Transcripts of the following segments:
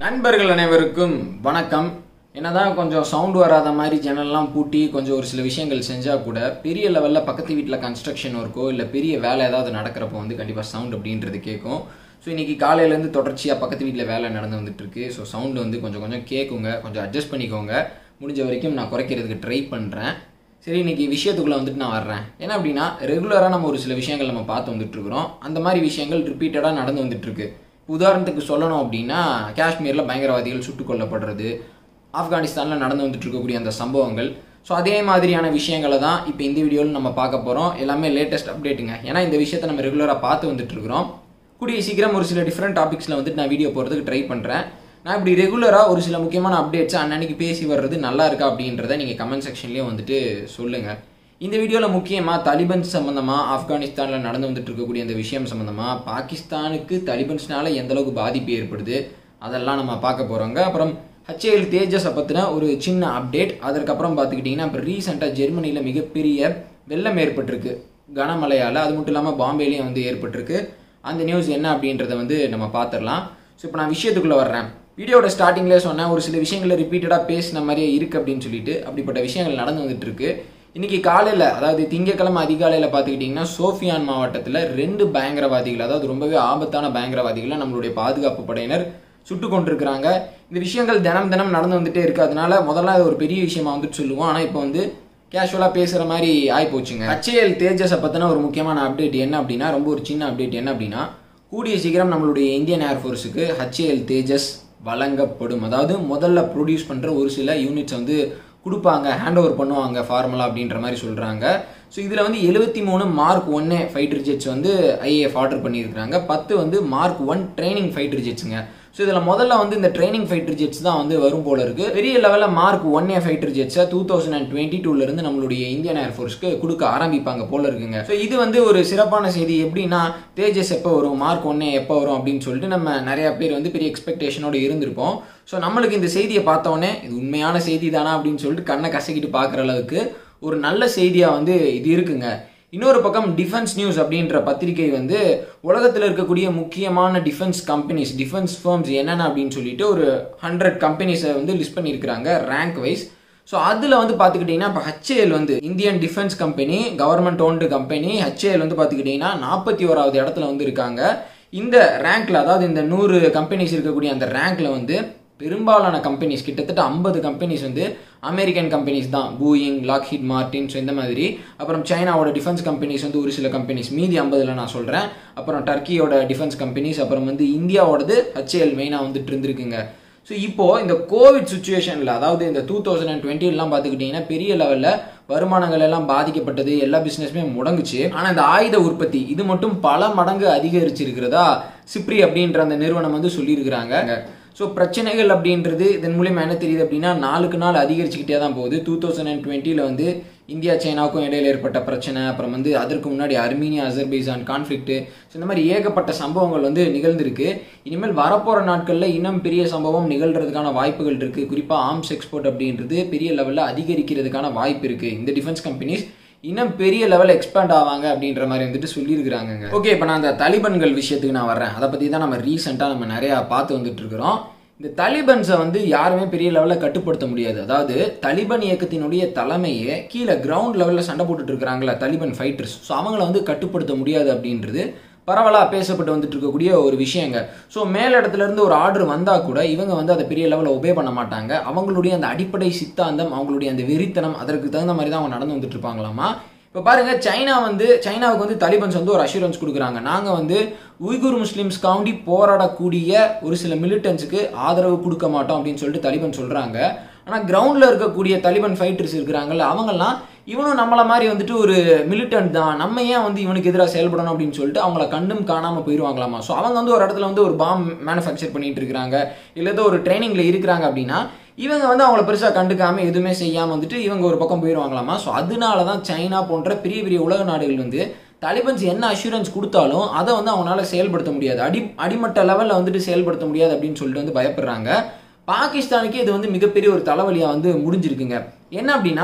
நண்பர்கள் அனைவருக்கும் வணக்கம் என்னதான் கொஞ்சம் சவுண்ட் வராத மாதிரி ஜன்னல்லாம் பூட்டி கொஞ்சம் ஒரு சில விஷயங்கள் செஞ்சால் கூட பெரிய லெவலில் பக்கத்து வீட்டில் கன்ஸ்ட்ரக்ஷன் ஒர்க்கோ இல்லை பெரிய வேலை ஏதாவது நடக்கிறப்போ வந்து கண்டிப்பாக சவுண்ட் அப்படின்றது கேட்கும் ஸோ இன்றைக்கி காலையிலேருந்து தொடர்ச்சியாக பக்கத்து வீட்டில் வேலை நடந்து வந்துட்டு இருக்கு ஸோ சவுண்டு வந்து கொஞ்சம் கொஞ்சம் கேட்குங்க கொஞ்சம் அட்ஜஸ்ட் பண்ணிக்கோங்க முடிஞ்ச வரைக்கும் நான் குறைக்கிறதுக்கு ட்ரை பண்ணுறேன் சரி இன்னைக்கு விஷயத்துக்குள்ளே வந்துட்டு நான் வர்றேன் என்ன அப்படின்னா ரெகுலராக நம்ம ஒரு சில விஷயங்கள் நம்ம பார்த்து வந்துட்டு இருக்கிறோம் அந்த மாதிரி விஷயங்கள் ரிப்பீட்டடாக நடந்து வந்துட்டு இருக்கு உதாரணத்துக்கு சொல்லணும் அப்படின்னா காஷ்மீரில் பயங்கரவாதிகள் சுட்டுக் கொல்லப்படுறது ஆப்கானிஸ்தானில் நடந்து வந்துட்டு இருக்கக்கூடிய அந்த சம்பவங்கள் ஸோ அதே மாதிரியான விஷயங்களை தான் இப்போ இந்த வீடியோவில் நம்ம பார்க்க போகிறோம் எல்லாமே லேட்டஸ்ட் அப்டேட்டுங்க ஏன்னா இந்த விஷயத்தை நம்ம ரெகுலராக பார்த்து வந்துட்டு இருக்கிறோம் கூடிய சீக்கிரம் ஒரு சில டிஃப்ரெண்ட் டாபிக்ஸில் வந்துட்டு நான் வீடியோ போகிறதுக்கு ட்ரை பண்ணுறேன் நான் இப்படி ரெகுலராக ஒரு சில முக்கியமான அப்டேட்ஸ் அன்னன்னைக்கு பேசி வர்றது நல்லா இருக்கா அப்படின்றத நீங்கள் கமெண்ட் செக்ஷன்லேயே வந்துட்டு சொல்லுங்கள் இந்த வீடியோவில் முக்கியமாக தலிபன்ஸ் சம்மந்தமாக ஆப்கானிஸ்தானில் நடந்து வந்துட்டு இருக்கக்கூடிய இந்த விஷயம் சம்மந்தமாக பாகிஸ்தானுக்கு தலிபன்ஸ்னால எந்த அளவுக்கு பாதிப்பு ஏற்படுது அதெல்லாம் நம்ம பார்க்க போகிறோங்க அப்புறம் ஹச்ஏஎல் தேஜஸை பற்றின ஒரு சின்ன அப்டேட் அதற்கப்புறம் பார்த்துக்கிட்டிங்கன்னா இப்போ ரீசெண்டாக ஜெர்மனியில் மிகப்பெரிய வெள்ளம் ஏற்பட்டிருக்கு கனமழையால் அது மட்டும் இல்லாமல் பாம்பேலையும் வந்து ஏற்பட்டிருக்கு அந்த நியூஸ் என்ன அப்படின்றத வந்து நம்ம பார்த்துடலாம் ஸோ இப்போ நான் விஷயத்துக்குள்ளே வர்றேன் வீடியோட ஸ்டார்டிங்லேயே சொன்னேன் ஒரு சில விஷயங்களை ரிப்பீட்டடாக பேசின மாதிரியே இருக்குது அப்படின்னு சொல்லிட்டு அப்படிப்பட்ட விஷயங்கள் நடந்து வந்துட்டு இருக்கு இன்னைக்கு காலையில் அதாவது திங்கக்கிழமை அதிகாலையில் பார்த்துக்கிட்டிங்கன்னா சோஃபியான் மாவட்டத்தில் ரெண்டு பயங்கரவாதிகள் அதாவது ரொம்பவே ஆபத்தான பயங்கரவாதிகளை நம்மளுடைய பாதுகாப்பு படையினர் சுட்டு கொண்டிருக்கிறாங்க இந்த விஷயங்கள் தினம் தினம் நடந்து வந்துட்டே இருக்கு அதனால முதல்ல அது ஒரு பெரிய விஷயமா வந்துட்டு சொல்லுவோம் ஆனால் இப்போ வந்து கேஷுவலாக பேசுகிற மாதிரி ஆகி போச்சுங்க ஹச்ஏஎல் தேஜஸை பற்றின ஒரு முக்கியமான அப்டேட் என்ன அப்படின்னா ரொம்ப ஒரு சின்ன அப்டேட் என்ன அப்படின்னா கூடிய சீக்கிரம் நம்மளுடைய இந்தியன் ஏர்ஃபோர்ஸுக்கு ஹச்ஏஎல் தேஜஸ் வழங்கப்படும் அதாவது முதல்ல ப்ரொடியூஸ் பண்ணுற ஒரு சில யூனிட்ஸ் வந்து கொடுப்பாங்க ஹேண்ட் ஓவர் பண்ணுவாங்க ஃபார்மலாக அப்படின்ற மாதிரி சொல்கிறாங்க ஸோ இதில் வந்து எழுபத்தி மூணு மார்க் ஒன்னே ஃபைட்டர் ஜெட்ஸ் வந்து ஐஏஎஃப் ஆர்டர் பண்ணியிருக்கிறாங்க பத்து வந்து மார்க் ஒன் ட்ரைனிங் ஃபைட்டர் ஜெட்ஸுங்க ஸோ இதில் முதல்ல வந்து இந்த ட்ரைனிங் ஃபைட்டர் ஜெட்ஸ் தான் வந்து வரும் போல இருக்கு பெரிய லெவலில் மார்க் ஒன் ஏ ஃபைட்டர் ஜெட்ஸை டூ தௌசண்ட் அண்ட் டுவெண்ட்டி டூலேருந்து நம்மளுடைய இந்தியன் ஏர்ஃபோர்ஸ்க்கு கொடுக்க ஆரம்பிப்பாங்க போல இருக்குங்க ஸோ இது வந்து ஒரு சிறப்பான செய்தி எப்படின்னா தேஜஸ் எப்போ வரும் மார்க் ஒன்னே எப்போ வரும் அப்படின்னு சொல்லிட்டு நம்ம நிறைய பேர் வந்து பெரிய எக்ஸ்பெக்டேஷனோட இருந்திருப்போம் ஸோ நம்மளுக்கு இந்த செய்தியை பார்த்தோன்னே இது உண்மையான செய்தி தானா அப்படின்னு சொல்லிட்டு கண்ணை கசக்கிட்டு பார்க்குற அளவுக்கு ஒரு நல்ல செய்தியாக வந்து இது இருக்குங்க இன்னொரு பக்கம் டிஃபென்ஸ் நியூஸ் அப்படின்ற பத்திரிகை வந்து உலகத்தில் இருக்கக்கூடிய முக்கியமான டிஃபென்ஸ் கம்பெனிஸ் டிஃபென்ஸ் ஃபர்ம்ஸ் என்னென்ன அப்படின்னு சொல்லிட்டு ஒரு ஹண்ட்ரட் கம்பெனிஸை வந்து லிஸ்ட் பண்ணியிருக்கிறாங்க ரேங்க் வைஸ் ஸோ அதில் வந்து பார்த்துக்கிட்டிங்கன்னா இப்போ ஹச்ஏஎல் வந்து Indian defence company government owned company HAL வந்து பார்த்துக்கிட்டிங்கன்னா நாற்பத்தி ஓராவது இடத்துல வந்து இருக்காங்க இந்த ரேங்க்ல அதாவது இந்த நூறு கம்பெனிஸ் இருக்கக்கூடிய அந்த ரேங்க்ல வந்து பெரும்பாலான கம்பெனிஸ் கிட்டத்தட்ட ஐம்பது கம்பெனிஸ் வந்து அமெரிக்கன் கம்பெனிஸ் தான் பூயிங் லாக்ஹீட் மார்டின் ஸோ இந்த மாதிரி அப்புறம் சைனாவோட டிஃபென்ஸ் கம்பெனிஸ் வந்து ஒரு சில கம்பெனிஸ் மீதி ஐம்பதில் நான் சொல்கிறேன் அப்புறம் டர்க்கியோட டிஃபென்ஸ் கம்பெனிஸ் அப்புறம் வந்து இந்தியாவோடது ஹச்ஏஎல் மெயினாக வந்துட்டு இருந்திருக்குங்க ஸோ இப்போது இந்த கோவிட் சுச்சுவேஷனில் அதாவது இந்த டூ தௌசண்ட் அண்ட் டுவெண்ட்டிலாம் பார்த்துக்கிட்டிங்கன்னா பெரிய லெவலில் வருமானங்கள் எல்லாம் பாதிக்கப்பட்டது எல்லா பிஸ்னஸுமே முடங்குச்சு ஆனால் இந்த ஆயுத உற்பத்தி இது மட்டும் பல மடங்கு அதிகரிச்சிருக்கிறதா சிப்ரி அப்படின்ற அந்த நிறுவனம் வந்து சொல்லியிருக்கிறாங்க ஸோ பிரச்சனைகள் அப்படின்றது இதன் மூலியமா என்ன தெரியுது அப்படின்னா நாளுக்கு நாள் அதிகரிச்சுக்கிட்டே தான் போகுது டூ தௌசண்ட் அண்ட் டுவெண்ட்டியில் வந்து இந்தியா சைனாவுக்கும் இடையில ஏற்பட்ட பிரச்சனை அப்புறம் வந்து அதற்கு முன்னாடி அர்மீனியா அசர்பைசான் கான்ஃப்ளிக்ட்டு ஸோ இந்த மாதிரி ஏகப்பட்ட சம்பவங்கள் வந்து நிகழ்ந்திருக்கு இனிமேல் வரப்போகிற நாட்களில் இன்னும் பெரிய சம்பவம் நிகழ்றதுக்கான வாய்ப்புகள் இருக்குது குறிப்பாக ஆர்ம்ஸ் எக்ஸ்போர்ட் அப்படின்றது பெரிய லெவலில் அதிகரிக்கிறதுக்கான வாய்ப்பு இருக்குது இந்த டிஃபென்ஸ் கம்பெனிஸ் இன்னும் பெரிய லெவல் எக்ஸ்பேண்ட் ஆவாங்க அப்படின்ற மாதிரி வந்துட்டு சொல்லியிருக்கிறாங்க ஓகே இப்போ நான் அந்த தலிபன்கள் விஷயத்துக்கு நான் வர்றேன் அதை பற்றி தான் நம்ம ரீசெண்டாக நம்ம நிறையா பார்த்து வந்துட்டு இருக்கிறோம் இந்த தலிபன்ஸை வந்து யாருமே பெரிய லெவலில் கட்டுப்படுத்த முடியாது அதாவது தலிபன் இயக்கத்தினுடைய தலைமையே கீழே கிரவுண்ட் லெவலில் சண்டை போட்டுட்டு இருக்கிறாங்களா தலிபன் ஃபைட்டர்ஸ் ஸோ அவங்கள வந்து கட்டுப்படுத்த முடியாது அப்படின்றது பரவலாக பேசப்பட்டு வந்துட்டு இருக்கக்கூடிய ஒரு விஷயங்க ஸோ மேலிடத்துல இருந்து ஒரு ஆர்டர் வந்தால் கூட இவங்க வந்து அதை பெரிய லெவலில் ஒபே பண்ண மாட்டாங்க அவங்களுடைய அந்த அடிப்படை சித்தாந்தம் அவங்களுடைய அந்த வெறித்தனம் அதற்கு தகுந்த மாதிரி தான் அவங்க நடந்து வந்துட்டு இருப்பாங்களாமா இப்போ பாருங்க சைனா வந்து சைனாவுக்கு வந்து தலிபன்ஸ் வந்து ஒரு அஷூரன்ஸ் கொடுக்குறாங்க நாங்கள் வந்து உய்குர் முஸ்லீம்ஸ்காண்டி போராடக்கூடிய ஒரு சில மிலிட்டன்ஸுக்கு ஆதரவு கொடுக்க மாட்டோம் அப்படின்னு சொல்லிட்டு தலிபன் சொல்கிறாங்க ஆனால் கிரவுண்டில் இருக்கக்கூடிய தலிபன் ஃபைட்டர்ஸ் இருக்கிறாங்கல்ல அவங்கெல்லாம் இவனும் நம்மள மாதிரி வந்துட்டு ஒரு மிலிட்டன்ட் தான் நம்ம ஏன் வந்து இவனுக்கு எதிராக செயல்படணும் அப்படின்னு சொல்லிட்டு அவங்கள கண்டும் காணாமல் போயிடுவாங்களாமா ஸோ அவங்க வந்து ஒரு இடத்துல வந்து ஒரு பாம் மேனுஃபேக்சர் பண்ணிட்டு இருக்கிறாங்க இல்லை ஏதோ ஒரு ட்ரைனிங்கில் இருக்கிறாங்க அப்படின்னா இவங்க வந்து அவங்கள பெருசாக கண்டுக்காம எதுவுமே செய்யாமல் வந்துட்டு இவங்க ஒரு பக்கம் போயிடுவாங்களாமா ஸோ அதனால தான் சைனா போன்ற பெரிய பெரிய உலக நாடுகள் வந்து தாலிபன்ஸ் என்ன அஷூரன்ஸ் கொடுத்தாலும் அதை வந்து அவங்களால செயல்படுத்த முடியாது அடி அடிமட்ட லெவலில் வந்துட்டு செயல்படுத்த முடியாது அப்படின்னு சொல்லிட்டு வந்து பயப்படுறாங்க பாகிஸ்தானுக்கு இது வந்து மிகப்பெரிய ஒரு தலைவலியாக வந்து முடிஞ்சிருக்குங்க என்ன அப்படின்னா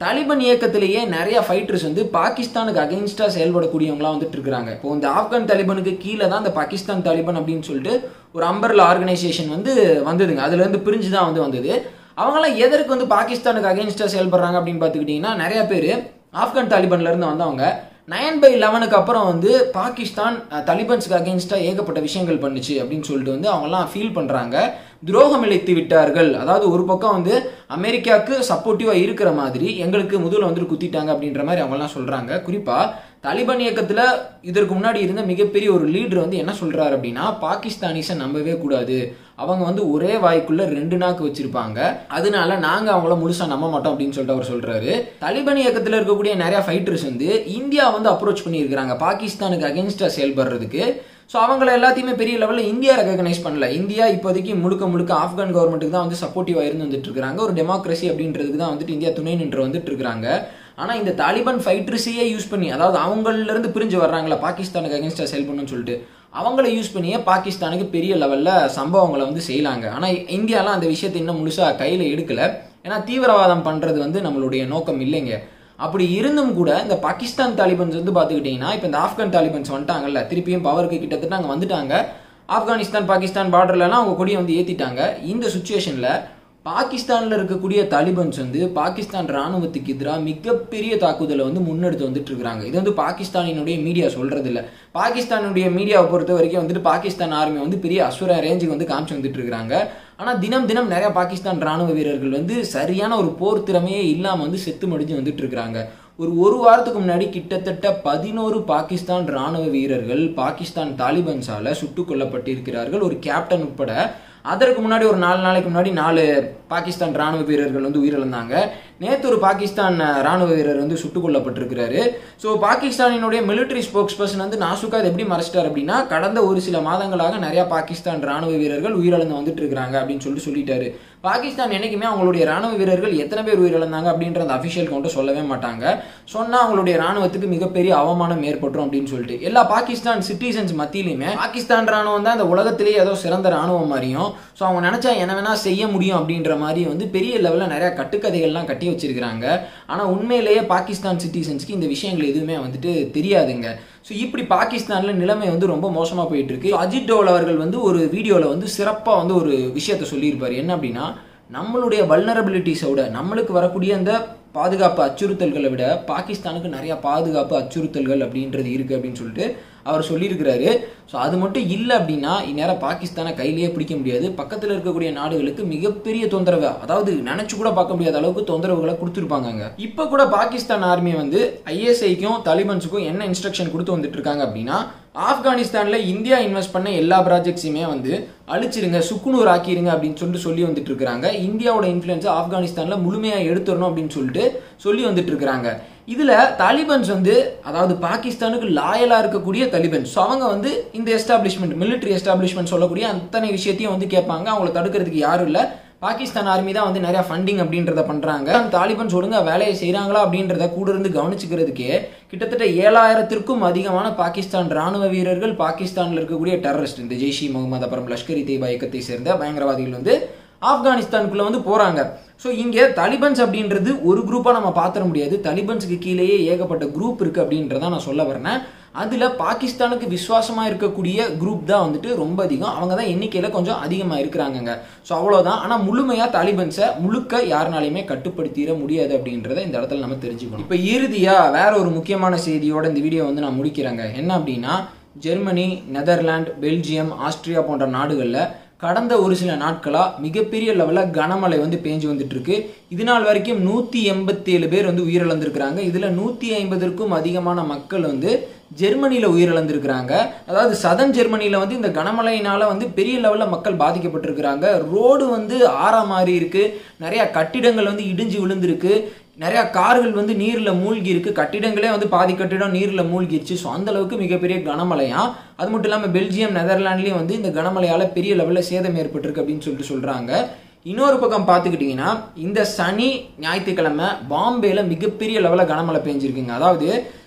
தாலிபான் இயக்கத்திலேயே நிறைய ஃபைட்டர்ஸ் வந்து பாகிஸ்தானுக்கு அகைன்ஸ்டா செயல்படக்கூடியவங்களா வந்துட்டு இருக்காங்க இப்போ இந்த ஆப்கான் தாலிபானுக்கு கீழே தான் இந்த பாகிஸ்தான் தாலிபான் அப்படின்னு சொல்லிட்டு ஒரு அம்பர்ல ஆர்கனைசேஷன் வந்து வந்ததுங்க அதுல இருந்து பிரிஞ்சு தான் வந்து வந்தது அவங்களாம் எதற்கு வந்து பாகிஸ்தானுக்கு அகைன்ஸ்டா செயல்படுறாங்க அப்படின்னு பார்த்துக்கிட்டிங்கன்னா நிறைய பேர் ஆப்கான் தாலிபான்ல இருந்து வந்தவங்க நயன் பை லெவனுக்கு அப்புறம் வந்து பாகிஸ்தான் தலிபன்ஸுக்கு அகேன்ஸ்டா ஏகப்பட்ட விஷயங்கள் பண்ணுச்சு அப்படின்னு சொல்லிட்டு வந்து அவங்கலாம் ஃபீல் பண்றாங்க துரோகம் இழைத்து விட்டார்கள் அதாவது ஒரு பக்கம் வந்து அமெரிக்காவுக்கு சப்போர்ட்டிவா இருக்கிற மாதிரி எங்களுக்கு முதல்ல வந்து குத்திட்டாங்க அப்படின்ற மாதிரி அவங்கலாம் சொல்றாங்க குறிப்பா தாலிபான் இயக்கத்துல இதற்கு முன்னாடி இருந்த மிகப்பெரிய ஒரு லீடர் வந்து என்ன சொல்றாரு அப்படின்னா பாகிஸ்தானிஸை நம்பவே கூடாது அவங்க வந்து ஒரே வாய்க்குள்ள ரெண்டு நாக்கு வச்சிருப்பாங்க அதனால நாங்க அவங்கள முழுசா நம்ப மாட்டோம் அப்படின்னு சொல்லிட்டு அவர் சொல்றாரு தாலிபான் இயக்கத்துல இருக்கக்கூடிய நிறைய ஃபைட்டர்ஸ் வந்து இந்தியா வந்து அப்ரோச் பண்ணியிருக்கிறாங்க பாகிஸ்தானுக்கு அகேன்ஸ்டா செயல்படுறதுக்கு ஸோ அவங்கள எல்லாத்தையுமே பெரிய லெவலில் இந்தியா ரெகனைஸ் பண்ணல இந்தியா இப்போதைக்கு முழுக்க முழுக்க ஆப்கான் கவர்மெண்ட்டுக்கு தான் வந்து சப்போர்ட்டிவாக இருந்து வந்துட்டு இருக்காங்க ஒரு டெமோக்ரஸி அப்படின்றதுக்கு தான் வந்துட்டு இந்தியா துணை நின்று வந்துட்டு இருக்காங்க ஆனால் இந்த தாலிபான் ஃபைட்டர்ஸையே யூஸ் பண்ணி அதாவது அவங்கள இருந்து பிரிஞ்சு வர்றாங்களா பாகிஸ்தானுக்கு அகேன்ஸ்டாக செயல் பண்ணணும்னு சொல்லிட்டு அவங்கள யூஸ் பண்ணியே பாகிஸ்தானுக்கு பெரிய லெவலில் சம்பவங்களை வந்து செய்யலாங்க ஆனால் இந்தியாலாம் அந்த விஷயத்தை இன்னும் முழுசாக கையில் எடுக்கல ஏன்னா தீவிரவாதம் பண்ணுறது வந்து நம்மளுடைய நோக்கம் இல்லைங்க அப்படி இருந்தும் கூட இந்த பாகிஸ்தான் தாலிபன்ஸ் வந்து பார்த்துக்கிட்டிங்கன்னா இப்போ இந்த ஆப்கான் தாலிபன்ஸ் வந்துட்டாங்கல்ல திருப்பியும் பவருக்கு கிட்டத்தட்ட அங்கே வந்துட்டாங்க ஆப்கானிஸ்தான் பாகிஸ்தான் பார்டர்லலாம் அவங்க கொடியை வந்து ஏற்றிட்டாங்க இந்த சுச்சுவேஷனில் பாகிஸ்தானில் இருக்கக்கூடிய தாலிபன்ஸ் வந்து பாகிஸ்தான் ராணுவத்துக்கு எதிராக மிகப்பெரிய தாக்குதலை வந்து முன்னெடுத்து வந்துட்டு இருக்காங்க இது வந்து பாகிஸ்தானினுடைய மீடியா சொல்றது இல்லை பாகிஸ்தானுடைய மீடியாவை பொறுத்த வரைக்கும் வந்துட்டு பாகிஸ்தான் ஆர்மி வந்து பெரிய அசுர ரேஞ்சுக்கு வந்து காமிச்சு வந்துட்டு இருக்காங்க ஆனால் தினம் தினம் நிறைய பாகிஸ்தான் ராணுவ வீரர்கள் வந்து சரியான ஒரு போர் திறமையே இல்லாமல் வந்து செத்து மடிஞ்சு வந்துட்டு இருக்காங்க ஒரு ஒரு வாரத்துக்கு முன்னாடி கிட்டத்தட்ட பதினோரு பாகிஸ்தான் ராணுவ வீரர்கள் பாகிஸ்தான் தாலிபன்ஸால சுட்டுக் கொல்லப்பட்டிருக்கிறார்கள் ஒரு கேப்டன் உட்பட அதற்கு முன்னாடி ஒரு நாலு நாளைக்கு முன்னாடி நாலு பாகிஸ்தான் ராணுவ வீரர்கள் வந்து உயிரிழந்தாங்க நேற்று ஒரு பாகிஸ்தான் ராணுவ வீரர் வந்து சுட்டுக் கொல்லப்பட்டிருக்கிறாரு ஸோ பாகிஸ்தானினுடைய மிலிட்டரி ஸ்போக்ஸ் பர்சன் வந்து நாசுக்கா அதை எப்படி மறைச்சிட்டார் அப்படின்னா கடந்த ஒரு சில மாதங்களாக நிறைய பாகிஸ்தான் ராணுவ வீரர்கள் உயிரிழந்து வந்துட்டு இருக்காங்க அப்படின்னு சொல்லிட்டு சொல்லிட்டாரு பாகிஸ்தான் என்னைக்குமே அவங்களுடைய ராணுவ வீரர்கள் எத்தனை பேர் உயிரிழந்தாங்க அப்படின்ற அந்த அஃபிஷியல் கவுண்டர் சொல்லவே மாட்டாங்க சொன்னா அவங்களுடைய ராணுவத்துக்கு மிகப்பெரிய அவமானம் ஏற்பட்டுரும் அப்படின்னு சொல்லிட்டு எல்லா பாகிஸ்தான் சிட்டிசன்ஸ் மத்தியிலுமே பாகிஸ்தான் ராணுவம் தான் இந்த உலகத்திலேயே ஏதோ சிறந்த ராணுவம் மாதிரியும் ஸோ அவங்க நினைச்சா என்ன வேணா செய்ய முடியும் அப்படின்ற மாதிரி வந்து பெரிய லெவலில் நிறைய கட்டுக்கதைகள்லாம் கட்டி வச்சிருக்கிறாங்க ஆனால் உண்மையிலேயே பாகிஸ்தான் சிட்டிசன்ஸ்க்கு இந்த விஷயங்கள் எதுவுமே வந்துட்டு தெரியாதுங்க ஸோ இப்படி பாகிஸ்தானில் நிலைமை வந்து ரொம்ப மோசமாக போயிட்டு இருக்கு அஜித் டோவல் அவர்கள் வந்து ஒரு வீடியோவில் வந்து சிறப்பாக வந்து ஒரு விஷயத்த சொல்லியிருப்பார் என்ன அப்படின்னா நம்மளுடைய வல்னரபிலிட்டிஸை விட நம்மளுக்கு வரக்கூடிய அந்த பாதுகாப்பு அச்சுறுத்தல்களை விட பாகிஸ்தானுக்கு நிறைய பாதுகாப்பு அச்சுறுத்தல்கள் அப்படின்றது இருக்கு அப்படின்னு சொல்லிட்டு அவர் சொல்லியிருக்கிறாரு ஸோ அது மட்டும் இல்லை அப்படின்னா இந்நேரம் பாகிஸ்தானை கையிலேயே பிடிக்க முடியாது பக்கத்தில் இருக்கக்கூடிய நாடுகளுக்கு மிகப்பெரிய தொந்தரவு அதாவது நினைச்சு கூட பார்க்க முடியாத அளவுக்கு தொந்தரவுகளை கொடுத்துருப்பாங்க இப்போ கூட பாகிஸ்தான் ஆர்மி வந்து ஐஎஸ்ஐக்கும் தாலிபன்ஸுக்கும் என்ன இன்ஸ்ட்ரக்ஷன் கொடுத்து வந்துட்டு இருக்காங்க அப்படின்னா ஆப்கானிஸ்தானில் இந்தியா இன்வெஸ்ட் பண்ண எல்லா ப்ராஜெக்ட்ஸையுமே வந்து அழிச்சிருங்க சுக்குநூறு ஆக்கிருங்க அப்படின்னு சொல்லிட்டு சொல்லி வந்துட்டு இருக்காங்க இந்தியாவோட இன்ஃப்ளூயன்ஸை ஆப்கானிஸ்தானில் முழுமையாக எடுத்துடணும் அப்படின்னு சொல்லிட்டு சொல்லி வந்துட்டு இருக்கிறாங்க இதுல தாலிபன்ஸ் வந்து அதாவது பாகிஸ்தானுக்கு லாயலா இருக்கக்கூடிய தாலிபன்ஸ் ஸோ அவங்க வந்து இந்த எஸ்டாப்ளிஷ்மெண்ட் மிலிட்டரி எஸ்டாப்ளிஷ்மெண்ட் சொல்லக்கூடிய அத்தனை விஷயத்தையும் வந்து கேட்பாங்க அவங்கள தடுக்கிறதுக்கு யாரும் இல்லை பாகிஸ்தான் ஆர்மி தான் வந்து நிறைய ஃபண்டிங் அப்படின்றத பண்றாங்க தாலிபன்ஸ் ஒழுங்கா வேலையை செய்றாங்களா அப்படின்றத கூட இருந்து கவனிச்சுக்கிறதுக்கே கிட்டத்தட்ட ஏழாயிரத்திற்கும் அதிகமான பாகிஸ்தான் ராணுவ வீரர்கள் பாகிஸ்தானில் இருக்கக்கூடிய டெரரிஸ்ட் இந்த ஜெய்ஷி முகமது அப்புறம் லஷ்கர் இ தீபா இயக்கத்தை சேர்ந்த பயங்கரவாதிகள் வந்து ஆப்கானிஸ்தானுக்குள்ள வந்து போறாங்க ஸோ இங்கே தலிபன்ஸ் அப்படின்றது ஒரு குரூப்பாக நம்ம பார்த்துட முடியாது தலிபன்ஸுக்கு கீழேயே ஏகப்பட்ட குரூப் இருக்கு அப்படின்றத நான் சொல்ல வரேன் அதில் பாகிஸ்தானுக்கு விசுவாசமாக இருக்கக்கூடிய குரூப் தான் வந்துட்டு ரொம்ப அதிகம் அவங்க தான் எண்ணிக்கையில் கொஞ்சம் அதிகமாக இருக்கிறாங்கங்க ஸோ அவ்வளோதான் ஆனால் முழுமையாக தாலிபன்ஸை முழுக்க யாருனாலையுமே கட்டுப்படுத்திட முடியாது அப்படின்றத இந்த இடத்துல நம்ம தெரிஞ்சுக்கணும் இப்போ இறுதியாக வேற ஒரு முக்கியமான செய்தியோட இந்த வீடியோ வந்து நான் முடிக்கிறேங்க என்ன அப்படின்னா ஜெர்மனி நெதர்லாந்து பெல்ஜியம் ஆஸ்திரியா போன்ற நாடுகளில் கடந்த ஒரு சில நாட்களாக மிகப்பெரிய லெவலில் கனமழை வந்து பேஞ்சு வந்துட்டு இருக்கு இது நாள் வரைக்கும் நூற்றி எண்பத்தேழு பேர் வந்து உயிரிழந்திருக்கிறாங்க இதில் நூற்றி ஐம்பதற்கும் அதிகமான மக்கள் வந்து ஜெர்மனியில் உயிரிழந்திருக்கிறாங்க அதாவது சதன் ஜெர்மனியில் வந்து இந்த கனமழையினால வந்து பெரிய லெவலில் மக்கள் பாதிக்கப்பட்டிருக்கிறாங்க ரோடு வந்து ஆறா மாறி இருக்கு நிறைய கட்டிடங்கள் வந்து இடிஞ்சு விழுந்திருக்கு நிறைய கார்கள் வந்து நீரில் மூழ்கி இருக்கு கட்டிடங்களே வந்து பாதி கட்டிடம் நீரில் மூழ்கிருச்சு ஸோ அந்த அளவுக்கு மிகப்பெரிய கனமழையா அது மட்டும் இல்லாமல் பெல்ஜியம் நெதர்லாண்ட்லேயும் வந்து இந்த கனமழையால் பெரிய லெவலில் சேதம் ஏற்பட்டிருக்கு அப்படின்னு சொல்லிட்டு சொல்கிறாங்க இன்னொரு பக்கம் பார்த்துக்கிட்டிங்கன்னா இந்த சனி ஞாயிற்றுக்கிழமை பாம்பேல மிகப்பெரிய லெவலில் கனமழை பெஞ்சிருக்குங்க அதாவது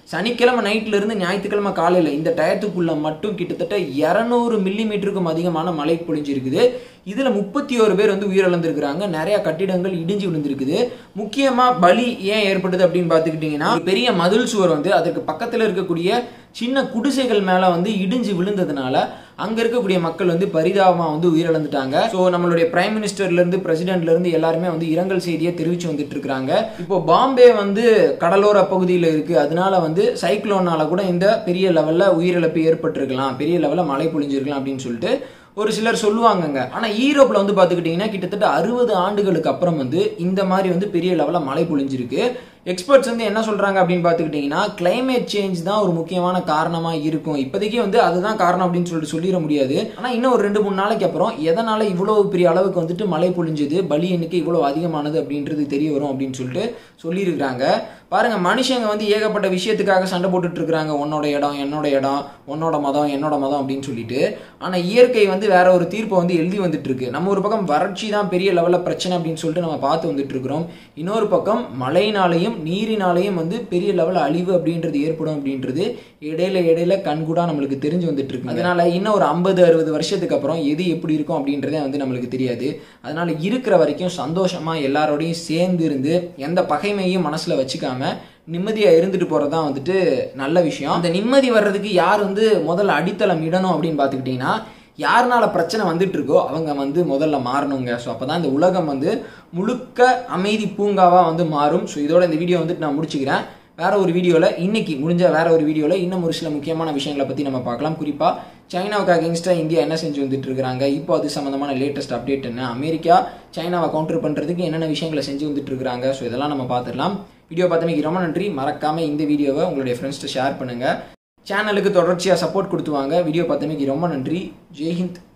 சனிக்கிழமை நைட்ல இருந்து ஞாயிற்றுக்கிழமை காலையில் இந்த டயத்துக்குள்ள மட்டும் கிட்டத்தட்ட இரநூறு மில்லிமீட்டருக்கும் அதிகமான மழை பொழிஞ்சிருக்குது இதில் முப்பத்தி ஒரு பேர் வந்து உயிரிழந்திருக்கிறாங்க நிறைய கட்டிடங்கள் இடிஞ்சு விழுந்திருக்குது முக்கியமாக பலி ஏன் ஏற்பட்டது அப்படின்னு பார்த்துக்கிட்டிங்கன்னா ஒரு பெரிய மதில் சுவர் வந்து அதுக்கு பக்கத்தில் இருக்கக்கூடிய சின்ன குடிசைகள் மேலே வந்து இடிஞ்சு விழுந்ததுனால அங்கே இருக்கக்கூடிய மக்கள் வந்து பரிதாபமாக வந்து உயிரிழந்துட்டாங்க ஸோ நம்மளுடைய பிரைம் மினிஸ்டர்லேருந்து பிரசிடென்ட்லேருந்து எல்லாருமே வந்து இரங்கல் செய்தியை தெரிவித்து வந்துட்டு இருக்கிறாங்க இப்போ பாம்பே வந்து கடலோர பகுதியில் இருக்குது அதனால வந்து சைக்ளோனால கூட இந்த பெரிய லெவலில் உயிரிழப்பு ஏற்பட்டிருக்கலாம் பெரிய லெவலில் மழை பொழிஞ்சிருக்கலாம் அப்படின்னு சொல்லிட்டு ஒரு சிலர் சொல்லுவாங்கங்க ஆனால் ஈரோப்பில் வந்து பார்த்துக்கிட்டிங்கன்னா கிட்டத்தட்ட அறுபது ஆண்டுகளுக்கு அப்புறம் வந்து இந்த மாதிரி வந்து பெரிய லெவலில் மழை பொழிஞ்சிருக்கு எக்ஸ்பர்ட்ஸ் வந்து என்ன சொல்கிறாங்க அப்படின்னு பார்த்துக்கிட்டிங்கன்னா கிளைமேட் சேஞ்ச் தான் ஒரு முக்கியமான காரணமாக இருக்கும் இப்போதைக்கு வந்து அதுதான் காரணம் அப்படின்னு சொல்லிட்டு சொல்லிட முடியாது ஆனால் இன்னும் ஒரு ரெண்டு மூணு நாளைக்கு அப்புறம் எதனால் இவ்வளோ பெரிய அளவுக்கு வந்துட்டு மழை பொழிஞ்சது பலி எண்ணிக்கை இவ்வளோ அதிகமானது அப்படின்றது தெரிய வரும் அப்படின்னு சொல்லிட்டு சொல்லியிருக்கிறாங்க பாருங்க மனுஷங்க வந்து ஏகப்பட்ட விஷயத்துக்காக சண்டை போட்டுட்டு இருக்கிறாங்க உன்னோட இடம் என்னோட இடம் உன்னோட மதம் என்னோட மதம் அப்படின்னு சொல்லிட்டு ஆனால் இயற்கை வந்து வேற ஒரு தீர்ப்பை வந்து எழுதி வந்துட்டு இருக்கு நம்ம ஒரு பக்கம் வறட்சி தான் பெரிய லெவலில் பிரச்சனை அப்படின்னு சொல்லிட்டு நம்ம பார்த்து வந்துட்டு இருக்கிறோம் இன்னொரு பக்கம் மழையினாலையும் நீரினாலையும் வந்து பெரிய லெவலில் அழிவு அப்படின்றது ஏற்படும் அப்படின்றது இடையில இடையில கண்கூடா நம்மளுக்கு தெரிஞ்சு வந்துட்டு இருக்கு அதனால இன்னும் ஒரு ஐம்பது அறுபது வருஷத்துக்கு அப்புறம் எது எப்படி இருக்கும் அப்படின்றதே வந்து நம்மளுக்கு தெரியாது அதனால இருக்கிற வரைக்கும் சந்தோஷமா எல்லாரோடையும் சேர்ந்து இருந்து எந்த பகைமையும் மனசுல வச்சுக்காம நிம்மதியா இருந்துட்டு போறதுதான் வந்துட்டு நல்ல விஷயம் அந்த நிம்மதி வர்றதுக்கு யார் வந்து முதல்ல அடித்தளம் இடணும் அப்படின்னு பார்த்துக்கிட்டிங்கன்னா யாருனால பிரச்சனை வந்துட்டு இருக்கோ அவங்க வந்து முதல்ல மாறணுங்க ஸோ அப்போ தான் இந்த உலகம் வந்து முழுக்க அமைதி பூங்காவாக வந்து மாறும் ஸோ இதோட இந்த வீடியோ வந்துட்டு நான் முடிச்சுக்கிறேன் வேற ஒரு வீடியோவில் இன்னைக்கு முடிஞ்ச வேற ஒரு வீடியோவில் இன்னும் ஒரு சில முக்கியமான விஷயங்களை பற்றி நம்ம பார்க்கலாம் குறிப்பாக சைனாவுக்கு அகேன்ஸ்டாக இந்தியா என்ன செஞ்சு வந்துட்டு இருக்காங்க இப்போ அது சம்மந்தமான லேட்டஸ்ட் அப்டேட் என்ன அமெரிக்கா சைனாவை கவுண்டர் பண்ணுறதுக்கு என்னென்ன விஷயங்களை செஞ்சு வந்துட்டு இருக்காங்க ஸோ இதெல்லாம் நம்ம பார்த்துடலாம் வீடியோ பார்த்தமைக்கு ரொம்ப நன்றி மறக்காம இந்த வீடியோவை உங்களுடைய ஃப்ரெண்ட்ஸ்ட்டு ஷேர் பண்ணுங்கள் சேனலுக்கு தொடர்ச்சியாக சப்போர்ட் கொடுத்து வாங்க வீடியோ பார்த்தமைக்கு ரொம்ப நன்றி ஜெய்ஹிந்த்